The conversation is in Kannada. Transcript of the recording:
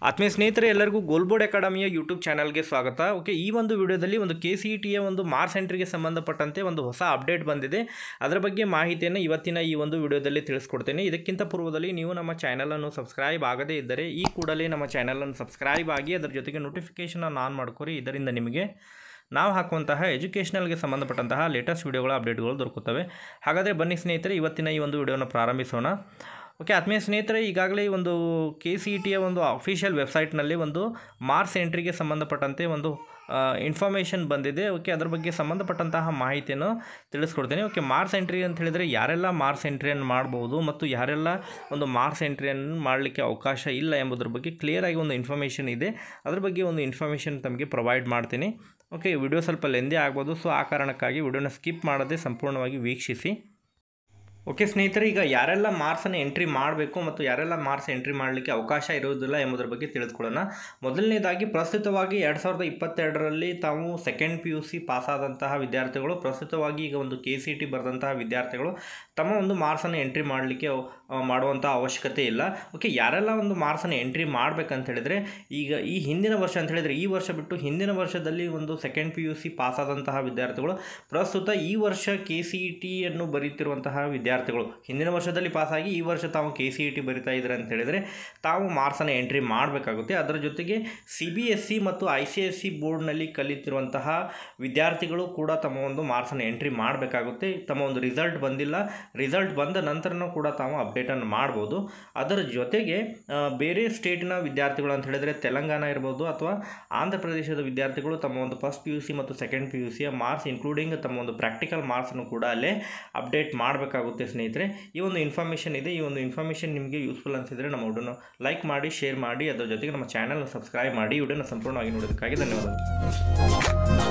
ಆತ್ಮೀಯ ಸ್ನೇಹಿತರೆ ಎಲ್ಲರಿಗೂ ಗೋಲ್ಬೋರ್ಡ್ ಅಕಾಡೆಮಿಯ ಯೂಟ್ಯೂಬ್ ಚಾನಲ್ಗೆ ಸ್ವಾಗತ ಓಕೆ ಈ ಒಂದು ವಿಡಿಯೋದಲ್ಲಿ ಒಂದು ಕೆ ಸಿ ಇ ಟಿಯ ಒಂದು ಮಾರ್ಕ್ಸ್ ಎಂಟ್ರಿಗೆ ಸಂಬಂಧಪಟ್ಟಂತೆ ಒಂದು ಹೊಸ ಅಪ್ಡೇಟ್ ಬಂದಿದೆ ಅದರ ಬಗ್ಗೆ ಮಾಹಿತಿಯನ್ನು ಇವತ್ತಿನ ಈ ಒಂದು ವಿಡಿಯೋದಲ್ಲಿ ತಿಳಿಸ್ಕೊಡ್ತೇನೆ ಇದಕ್ಕಿಂತ ಪೂರ್ವದಲ್ಲಿ ನೀವು ನಮ್ಮ ಚಾನಲನ್ನು ಸಬ್ಸ್ಕ್ರೈಬ್ ಆಗದೇ ಇದ್ದರೆ ಈ ಕೂಡಲೇ ನಮ್ಮ ಚಾನಲನ್ನು ಸಬ್ಸ್ಕ್ರೈಬ್ ಆಗಿ ಅದರ ಜೊತೆಗೆ ನೋಟಿಫಿಕೇಷನನ್ನು ಆನ್ ಮಾಡ್ಕೊರಿ ಇದರಿಂದ ನಿಮಗೆ ನಾವು ಹಾಕುವಂತಹ ಎಜುಕೇಷನಲ್ಗೆ ಸಂಬಂಧಪಟ್ಟಂತಹ ಲೇಟೆಸ್ಟ್ ವಿಡಿಯೋಗಳ ಅಪ್ಡೇಟ್ಗಳು ದೊರಕುತ್ತವೆ ಹಾಗಾದರೆ ಬನ್ನಿ ಸ್ನೇಹಿತರೆ ಇವತ್ತಿನ ಈ ಒಂದು ವಿಡಿಯೋನ ಪ್ರಾರಂಭಿಸೋಣ ಓಕೆ ಆತ್ಮೀಯ ಸ್ನೇಹಿತರೆ ಈಗಾಗಲೇ ಈ ಒಂದು ಕೆ ಸಿ ಇ ಟಿಯ ಒಂದು ಅಫಿಷಿಯಲ್ ವೆಬ್ಸೈಟ್ನಲ್ಲಿ ಒಂದು ಮಾರ್ಕ್ಸ್ ಎಂಟ್ರಿಗೆ ಸಂಬಂಧಪಟ್ಟಂತೆ ಒಂದು ಇನ್ಫಾರ್ಮೇಷನ್ ಬಂದಿದೆ ಓಕೆ ಅದ್ರ ಬಗ್ಗೆ ಸಂಬಂಧಪಟ್ಟಂತಹ ಮಾಹಿತಿಯನ್ನು ತಿಳಿಸ್ಕೊಡ್ತೀನಿ ಓಕೆ ಮಾರ್ಕ್ಸ್ ಎಂಟ್ರಿ ಅಂತ ಹೇಳಿದರೆ ಯಾರೆಲ್ಲ ಮಾರ್ಕ್ಸ್ ಎಂಟ್ರಿಯನ್ನು ಮಾಡ್ಬೋದು ಮತ್ತು ಯಾರೆಲ್ಲ ಒಂದು ಮಾರ್ಕ್ಸ್ ಎಂಟ್ರಿಯನ್ನು ಮಾಡಲಿಕ್ಕೆ ಅವಕಾಶ ಇಲ್ಲ ಎಂಬುದ್ರ ಬಗ್ಗೆ ಕ್ಲಿಯರಾಗಿ ಒಂದು ಇನ್ಫಾರ್ಮೇಷನ್ ಇದೆ ಅದ್ರ ಬಗ್ಗೆ ಒಂದು ಇನ್ಫಾರ್ಮೇಷನ್ ತಮಗೆ ಪ್ರೊವೈಡ್ ಮಾಡ್ತೀನಿ ಓಕೆ ವಿಡಿಯೋ ಸ್ವಲ್ಪ ಲೆಂದಿ ಆಗ್ಬೋದು ಸೊ ಆ ಕಾರಣಕ್ಕಾಗಿ ವಿಡಿಯೋನ ಸ್ಕಿಪ್ ಮಾಡದೆ ಸಂಪೂರ್ಣವಾಗಿ ವೀಕ್ಷಿಸಿ ಓಕೆ ಸ್ನೇಹಿತರೆ ಈಗ ಯಾರೆಲ್ಲ ಮಾರ್ಕ್ಸನ್ನು ಎಂಟ್ರಿ ಮಾಡಬೇಕು ಮತ್ತು ಯಾರೆಲ್ಲ ಮಾರ್ಕ್ಸ್ ಎಂಟ್ರಿ ಮಾಡಲಿಕ್ಕೆ ಅವಕಾಶ ಇರುವುದಿಲ್ಲ ಎಂಬುದರ ಬಗ್ಗೆ ತಿಳಿದುಕೊಳ್ಳೋಣ ಮೊದಲನೇದಾಗಿ ಪ್ರಸ್ತುತವಾಗಿ ಎರಡು ಸಾವಿರದ ಇಪ್ಪತ್ತೆರಡರಲ್ಲಿ ತಾವು ಸೆಕೆಂಡ್ ಪಿ ಯು ಸಿ ಪಾಸಾದಂತಹ ವಿದ್ಯಾರ್ಥಿಗಳು ಪ್ರಸ್ತುತವಾಗಿ ಈಗ ಒಂದು ಕೆ ಸಿ ಟಿ ಬರೆದಂತಹ ವಿದ್ಯಾರ್ಥಿಗಳು ತಮ್ಮ ಒಂದು ಮಾರ್ಕ್ಸನ್ನು ಎಂಟ್ರಿ ಮಾಡಲಿಕ್ಕೆ ಮಾಡುವಂಥ ಅವಶ್ಯಕತೆ ಇಲ್ಲ ಓಕೆ ಯಾರೆಲ್ಲ ಒಂದು ಮಾರ್ಕ್ಸನ್ನು ಎಂಟ್ರಿ ಮಾಡಬೇಕಂತ ಹೇಳಿದರೆ ಈಗ ಈ ಹಿಂದಿನ ವರ್ಷ ಅಂತ ಹೇಳಿದರೆ ಈ ವರ್ಷ ಬಿಟ್ಟು ಹಿಂದಿನ ವರ್ಷದಲ್ಲಿ ಒಂದು ಸೆಕೆಂಡ್ ಪಿ ಯು ಸಿ ಪಾಸಾದಂತಹ ವಿದ್ಯಾರ್ಥಿಗಳು ಪ್ರಸ್ತುತ ಈ ವರ್ಷ ಕೆ ಸಿ ಇ ಟಿಯನ್ನು ಬರೀತಿರುವಂತಹ ವಿದ್ಯಾರ್ಥಿಗಳು ಹಿಂದಿನ ವರ್ಷದಲ್ಲಿ ಪಾಸಾಗಿ ಈ ವರ್ಷ ತಾವು ಕೆ ಸಿ ಇ ಟಿ ಬರಿತಾ ಇದ್ದಾರೆ ಅಂತ ಹೇಳಿದರೆ ತಾವು ಮಾರ್ಕ್ಸನ್ನು ಎಂಟ್ರಿ ಮಾಡಬೇಕಾಗುತ್ತೆ ಅದರ ಜೊತೆಗೆ ಸಿ ಬಿ ಎಸ್ ಸಿ ಮತ್ತು ಐ ಸಿ ಎಸ್ ಸಿ ಬೋರ್ಡ್ನಲ್ಲಿ ಕಲಿತಿರುವಂತಹ ವಿದ್ಯಾರ್ಥಿಗಳು ಕೂಡ ತಮ್ಮ ಒಂದು ಮಾರ್ಕ್ಸನ್ನು ಎಂಟ್ರಿ ಮಾಡಬೇಕಾಗುತ್ತೆ ತಮ್ಮ ಒಂದು ರಿಸಲ್ಟ್ ಬಂದಿಲ್ಲ ರಿಸಲ್ಟ್ ಬಂದ ನಂತರನೂ ಕೂಡ ತಾವು ಅಪ್ಡೇಟನ್ನು ಮಾಡ್ಬೋದು ಅದರ ಜೊತೆಗೆ ಆ, ಬೇರೆ ಸ್ಟೇಟಿನ ವಿದ್ಯಾರ್ಥಿಗಳು ಅಂತ ಹೇಳಿದರೆ ತೆಲಂಗಾಣ ಇರ್ಬೋದು ಅಥವಾ ಆಂಧ್ರ ಪ್ರದೇಶದ ವಿದ್ಯಾರ್ಥಿಗಳು ತಮ್ಮ ಒಂದು ಫಸ್ಟ್ ಪಿ ಯು ಸಿ ಮತ್ತು ಸೆಕೆಂಡ್ ಪಿ ಯು ಸಿಯ ಮಾರ್ಕ್ಸ್ ಇನ್ಕ್ಲೂಡಿಂಗ್ ತಮ್ಮ ಒಂದು ಪ್ರಾಕ್ಟಿಕಲ್ ಮಾರ್ಕ್ಸನ್ನು ಕೂಡ ಅಲ್ಲೇ ಅಪ್ಡೇಟ್ ಮಾಡಬೇಕಾಗುತ್ತೆ ಸ್ನೇಹಿತರೆ ಈ ಒಂದು ಇನ್ಫಾರ್ಮೇಷನ್ ಇದೆ ಈ ಒಂದು ಇನ್ಫಾರ್ಮೇಷನ್ ನಿಮಗೆ ಯೂಸ್ಫುಲ್ ಅನಿಸಿದರೆ ನಮ್ಮ ವಿಡಿಯೋನ ಲೈಕ್ ಮಾಡಿ ಶೇರ್ ಮಾಡಿ ಅದರ ಜೊತೆಗೆ ನಮ್ಮ ಚಾನಲ್ನ ಸಬ್ಸ್ಕ್ರೈಬ್ ಮಾಡಿ ವಿಡಿಯೋನ ಸಂಪೂರ್ಣವಾಗಿ ನೋಡೋದಕ್ಕಾಗಿ ಧನ್ಯವಾದಗಳು